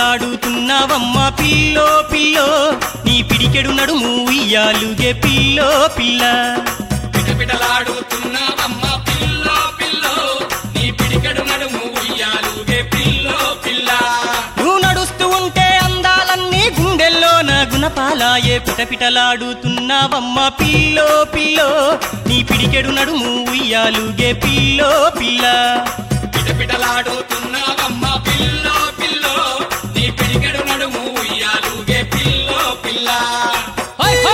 పిటపిటలాడుతున్నావమ్మ pillow pillow నీ పిడికెడు నడుము ఇయ్యాలుగే పిల్లో పిల్ల పిటపిటలాడుతున్నావమ్మ పిల్లో పిల్లో నీ పిడికెడు నడుము ఉయ్యాలుగే పిల్లో పిల్ల నువ్వు నడుస్తూ ఉంటే అందాలన్నీ గుండెల్లో నా గుణపాలాయే పిటపిటలాడుతున్నావమ్మ పిల్లో పిల్లో నీ పిడికెడు నడుము ఇయ్యాలుగే పిల్లో పిల్ల పిటపిటలాడుతున్నావమ్మ పిల్లో పిల్లో నీ పిడికెడు నడుము ఉయ్యాలుగే పిల్లో పిల్ల హై హై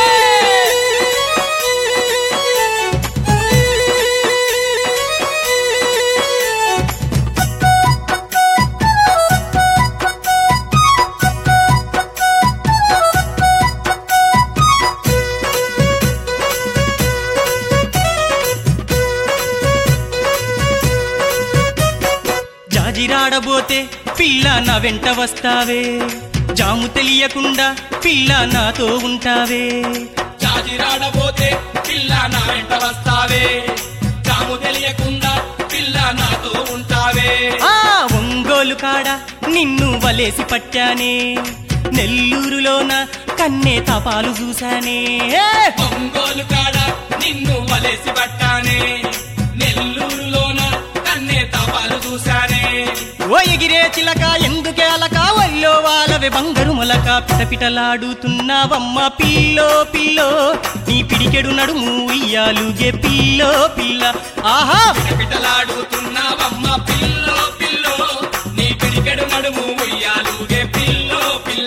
జాజిరాడబోతే పిల్ల నా వెంట వస్తావే జాము తెలియకుండా పిల్ల నాతో ఉంటావే జాజిరాడబోతే పిల్ల నా వెంట వస్తావే జాము తెలియకుండా పిల్ల నాతో ఉంటావే ఆ ఒంగోలు కాడ నిన్ను వలేసి పట్టానే నెల్లూరులోన కన్నే తపాలు చూశానే ఏ! ఒంగోలు కాడ నిన్ను వలేసి పట్టానే నెల్లూరులోన కన్నే తపాలు చూశానే ఓ ఎగిరే చిలక ఎందుకే అలక వల్లో వాళ్ళవే బంగారు మొలక పిటపిటలాడుతున్నావమ్మ పిల్లో పిల్లో నీ పిడికెడు నడుము ఇయ్యాలుగే పిల్లో పిల్ల ఆహా పిటలాడుతున్నావమ్మ పిల్లో పిల్లో నీ పిడికెడు నడుము ఉయ్యాలుగే పిల్లో పిల్ల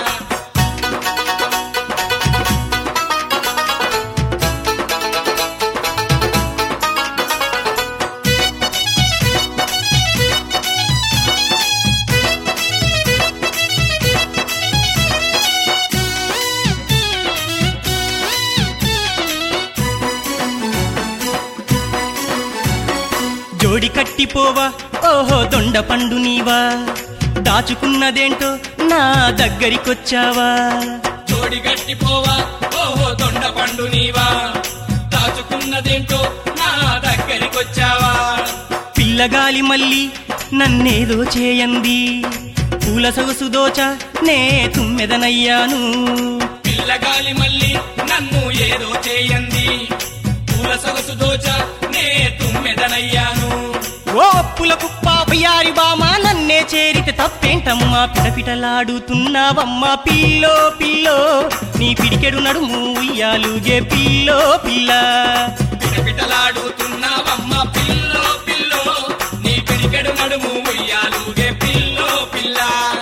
జోడి కట్టిపోవా ఓహో దొండ పండు నీవా దాచుకున్నదేంటో నా దగ్గరికొచ్చావా జోడి గట్టిపోవా ఓహో దొండ పండు నీవా దాచుకున్నదేంటో నా దగ్గరికొచ్చావా పిల్లగాలి మళ్ళీ నన్నేదో చేయంది పూల సొగసు దోచ నే తుమ్మెదనయ్యాను పిల్లగాలి మళ్ళీ నన్ను ఏదో చేయంది పూల సొగసు దోచ నే తుమ్మెదనయ్యాను ఓ అప్పుల కుప్ప బయ్యారి బామ నన్నే చేరితే తప్పేంటమ్మా పిటపిటలాడుతున్నావమ్మా పిల్లో పిల్లో నీ పిడికెడు నడుము ఉయ్యాలుగే పిల్లో పిల్ల పిటపిటలాడుతున్నావమ్మ పిల్లో పిల్లో నీ పిడికెడు నడుము ఉయ్యాలుగే పిల్లో పిల్ల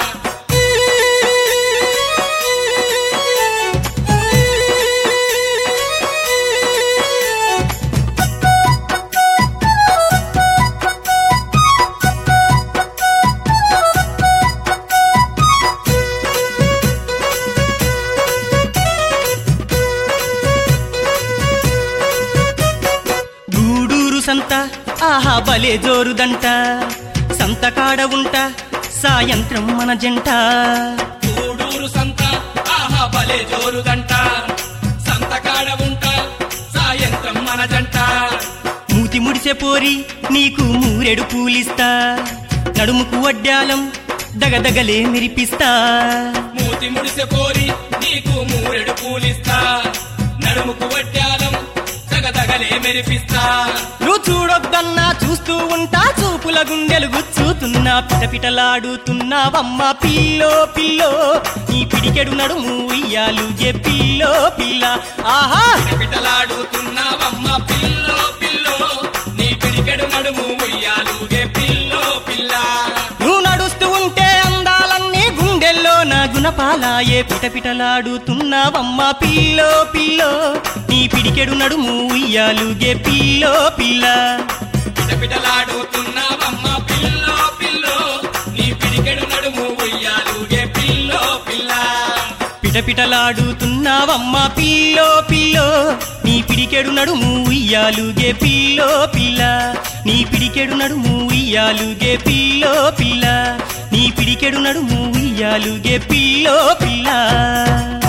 గూడూరు సంత ఆహా బలే జోరుదంట సంత కాడ ఉంట సాయంత్రం మన జంట గూడూరు సంత ఆహా భలే జోరుదంట సంతకాడ ఉంటా సాయంత్రం మన జంట మూతి ముడిసె పోరి నీకు మూరెడు పూలిస్తా నడుముకు వడ్డాలం దగదగలే మెరిపిస్తా మూతి ముడిసె పోరి నీకు మూరెడు పూలిస్తా నడుముకు వడ్డాలం తగదగలే మెరిపిస్తా నువ్వు చూడొద్దన్నా చూస్తూ ఉంటా చూపుల గుండెలు గుచ్చుతున్నా పిటపిటలాడుతున్నావమ్మ పిల్లో పిల్లో నీ పిడికెడు నడుము ఇయ్యాలు ఏ పిల్లో పిల్ల ఆహా పిటలాడుతున్నావమ్మ పిల్లో పిల్లో నీ పిడికెడు నడుము ఉయ్యాలుగే పిల్లో పిల్ల నువ్వు నడుస్తూ ఉంటే అందాలన్నీ గుండెల్లో నా గుణపాలాయే పిటపిటలాడుతున్నావమ్మ పిల్లో పిల్లో నీ పిడికెడు నడుము ఇయ్యాలుగే పిల్లో పిల్ల పిటపిటలాడుతున్నావమ్మ పిల్లో పిల్లో నీ పిడికెడు నడుము ఉయ్యాలుగే పిల్లో పిల్ల పిటపిటలాడుతున్నావమ్మ పిల్లో పిల్లో నీ పిడికెడు నడుము ఇయ్యాలుగే పిల్లో పిల్ల నీ పిడికెడు నడుము ఇయ్యాలుగే పిల్లో పిల్ల నీ పిడికెడు నడుము ఇయ్యాలుగే పిల్లో పిల్ల